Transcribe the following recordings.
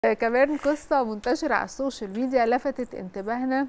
كمان قصة منتشرة على السوشيال ميديا لفتت انتباهنا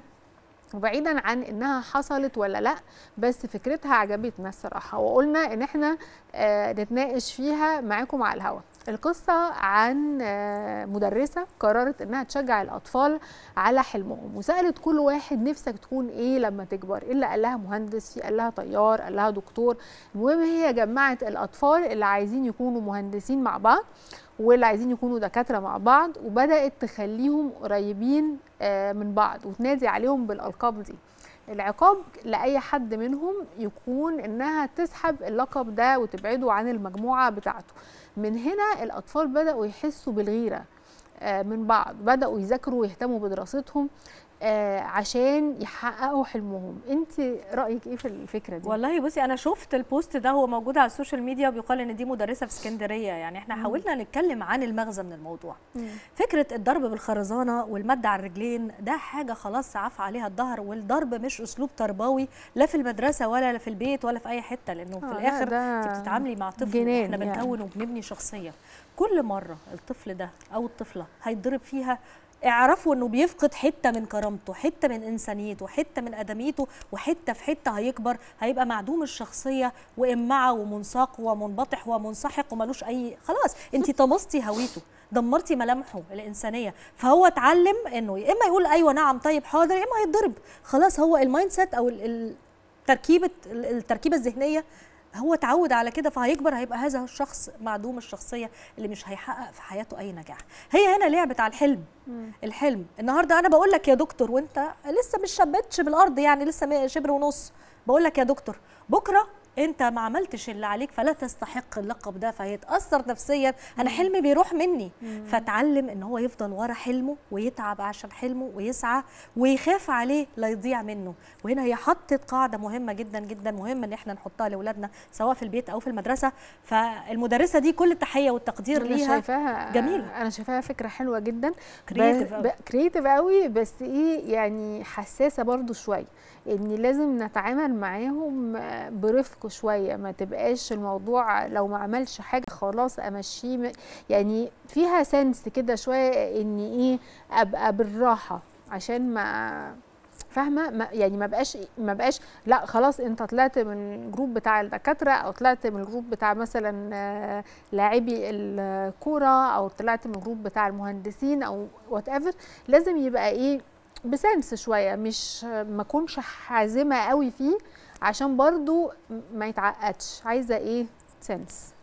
وبعيدا عن انها حصلت ولا لا بس فكرتها عجبتنا الصراحه وقلنا ان احنا آه نتناقش فيها معاكم على الهوا القصة عن آه مدرسة قررت انها تشجع الاطفال على حلمهم وسألت كل واحد نفسك تكون ايه لما تكبر اللي قال لها مهندس في قال لها طيار قال لها دكتور المهم هي جمعت الاطفال اللي عايزين يكونوا مهندسين مع بعض واللي عايزين يكونوا دكاتره مع بعض وبدات تخليهم قريبين من بعض وتنادي عليهم بالالقاب دي العقاب لاي حد منهم يكون انها تسحب اللقب ده وتبعده عن المجموعه بتاعته من هنا الاطفال بداوا يحسوا بالغيره من بعض بداوا يذاكروا ويهتموا بدراستهم آه عشان يحققوا حلمهم انت رايك ايه في الفكره دي والله بصي انا شفت البوست ده هو موجود على السوشيال ميديا وبيقال ان دي مدرسه في اسكندريه يعني احنا حاولنا نتكلم عن المغزى من الموضوع مم. فكره الضرب بالخرزانه والمد على الرجلين ده حاجه خلاص عفى عليها الظهر والضرب مش اسلوب تربوي لا في المدرسه ولا في البيت ولا في اي حته لانه في آه الاخر انت بتتعاملي مع طفل احنا بنكون يعني. وبنبني شخصيه كل مره الطفل ده او الطفله هيتضرب فيها اعرفوا انه بيفقد حته من كرامته حته من انسانيته حته من ادميته وحته في حته هيكبر هيبقى معدوم الشخصيه وامعه ومنساق ومنبطح ومنسحق وملوش اي خلاص انت طمستي هويته دمرتي ملامحه الانسانيه فهو اتعلم انه يا اما يقول ايوه نعم طيب حاضر يا اما هيتضرب خلاص هو المايند سيت او التركيبه التركيبه الذهنيه هو اتعود على كده فهيكبر هيبقى هذا الشخص معدوم الشخصيه اللي مش هيحقق في حياته اي نجاح هي هنا لعبت على الحلم مم. الحلم النهارده انا بقول لك يا دكتور وانت لسه مش شبتش بالارض يعني لسه شبر ونص بقول لك يا دكتور بكره انت ما عملتش اللي عليك فلا تستحق اللقب ده فهيتاثر نفسيا انا حلمي بيروح مني مم. فتعلم ان هو يفضل ورا حلمه ويتعب عشان حلمه ويسعى ويخاف عليه لا يضيع منه وهنا هي حطت قاعده مهمه جدا جدا مهم ان احنا نحطها لاولادنا سواء في البيت او في المدرسه فالمدرسه دي كل التحيه والتقدير أنا ليها شايفاها جميله انا شايفاها فكره حلوه جدا كرييتيف قوي كرييتيف قوي بس ايه يعني حساسه برضو شويه ان لازم نتعامل معاهم برفق شويه ما تبقاش الموضوع لو ما عملش حاجه خلاص امشيه يعني فيها سنس كده شويه ان ايه ابقى بالراحه عشان ما فاهمه ما يعني ما بقاش ما بقاش لا خلاص انت طلعت من الجروب بتاع الدكاتره او طلعت من الجروب بتاع مثلا لاعبي الكوره او طلعت من الجروب بتاع المهندسين او وات ايفر لازم يبقى ايه بسنس شويه مش ما اكونش حازمه قوي فيه عشان برضو ما يتعقدش عايزه ايه سنس